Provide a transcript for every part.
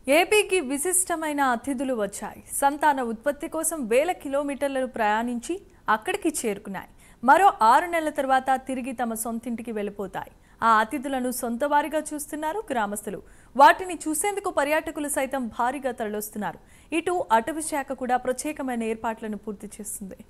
ఏపీకి విశిష్టమైన అతిథులు వచ్చాయి సంతాన ఉత్పత్తి కోసం వేల కిలోమీటర్లను ప్రయాణించి అక్కడికి చేరుకున్నాయి మరో ఆరు నెలల తర్వాత తిరిగి తమ సొంతింటికి వెళ్ళిపోతాయి ఆ అతిథులను సొంత వారిగా చూస్తున్నారు గ్రామస్తులు వాటిని చూసేందుకు పర్యాటకులు సైతం భారీగా తరలిస్తున్నారు ఇటు అటవీ శాఖ కూడా ప్రత్యేకమైన ఏర్పాట్లను పూర్తి చేస్తుంది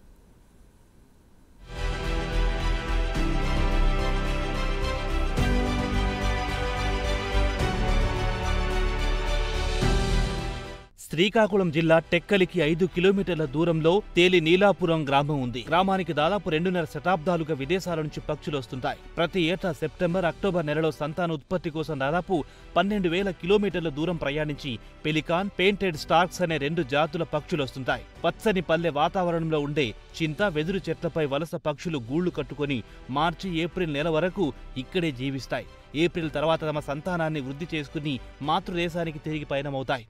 శ్రీకాకుళం జిల్లా టెక్కలికి ఐదు కిలోమీటర్ల దూరంలో తేలి నీలాపురం గ్రామం ఉంది గ్రామానికి దాదాపు రెండున్నర శతాబ్దాలుగా విదేశాల నుంచి పక్షులు వస్తుంటాయి ప్రతి ఏటా సెప్టెంబర్ అక్టోబర్ నెలలో సంతాన ఉత్పత్తి కోసం దాదాపు పన్నెండు వేల కిలోమీటర్ల దూరం ప్రయాణించి పెలికాన్ పెయింటెడ్ స్టార్క్స్ అనే రెండు జాతుల పక్షులు వస్తుంటాయి పచ్చని పల్లె వాతావరణంలో ఉండే చింత వెదురు చెట్లపై వలస పక్షులు గూళ్లు కట్టుకొని మార్చి ఏప్రిల్ నెల వరకు ఇక్కడే జీవిస్తాయి ఏప్రిల్ తర్వాత తమ సంతానాన్ని వృద్ధి చేసుకుని మాతృదేశానికి తిరిగి పయనమవుతాయి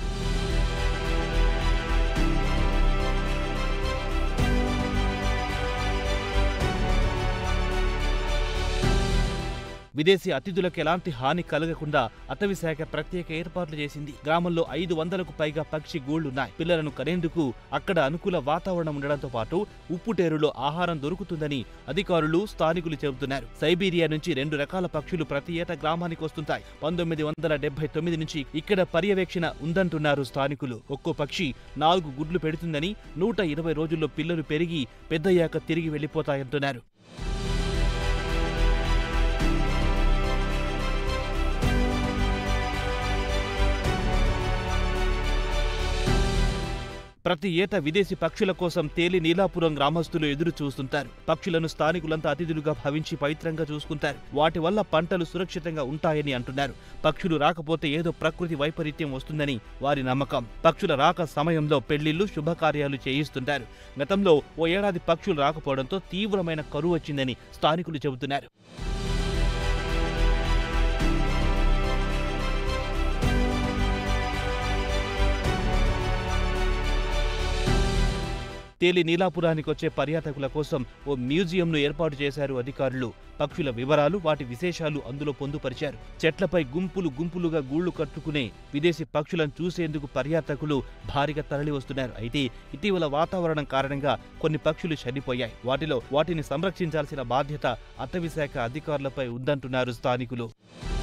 విదేశీ అతిథులకు ఎలాంటి హాని కలగకుండా అటవీ శాఖ ప్రత్యేక ఏర్పాట్లు చేసింది గ్రామంలో ఐదు వందలకు పైగా పక్షి గూళ్లున్నాయి పిల్లలను కనేందుకు అక్కడ అనుకూల వాతావరణం ఉండడంతో పాటు ఉప్పుటేరులో ఆహారం దొరుకుతుందని అధికారులు స్థానికులు చెబుతున్నారు సైబీరియా నుంచి రెండు రకాల పక్షులు ప్రతి ఏటా గ్రామానికి వస్తుంటాయి పంతొమ్మిది వందల డెబ్బై తొమ్మిది నుంచి ఇక్కడ పర్యవేక్షణ ఉందంటున్నారు స్థానికులు ఒక్కో పక్షి నాలుగు గుడ్లు పెడుతుందని నూట ఇరవై రోజుల్లో పిల్లలు పెరిగి పెద్దయ్యాక తిరిగి వెళ్లిపోతాయంటున్నారు ప్రతి ఏటా విదేశీ పక్షుల కోసం తేలి నీలాపురం గ్రామస్తులు ఎదురు చూస్తుంటారు పక్షులను స్థానికులంతా అతిథులుగా భావించి పవిత్రంగా చూసుకుంటారు వాటి వల్ల పంటలు సురక్షితంగా ఉంటాయని అంటున్నారు పక్షులు రాకపోతే ఏదో ప్రకృతి వైపరీత్యం వస్తుందని వారి నమ్మకం పక్షుల రాక సమయంలో పెళ్లిళ్లు శుభకార్యాలు చేయిస్తుంటారు గతంలో ఓ ఏడాది పక్షులు రాకపోవడంతో తీవ్రమైన కరువు వచ్చిందని స్థానికులు చెబుతున్నారు తేలి నీలాపురానికి వచ్చే పర్యాటకుల కోసం ఓ మ్యూజియంను ఏర్పాటు చేశారు అధికారులు పక్షుల వివరాలు వాటి విశేషాలు అందులో పొందుపరిచారు చెట్లపై గుంపులు గుంపులుగా గూళ్లు కట్టుకునే విదేశీ పక్షులను చూసేందుకు పర్యాటకులు భారీగా తరలి వస్తున్నారు అయితే ఇటీవల వాతావరణం కారణంగా కొన్ని పక్షులు చనిపోయాయి వాటిలో వాటిని సంరక్షించాల్సిన బాధ్యత అటవీ శాఖ అధికారులపై ఉందంటున్నారు స్థానికులు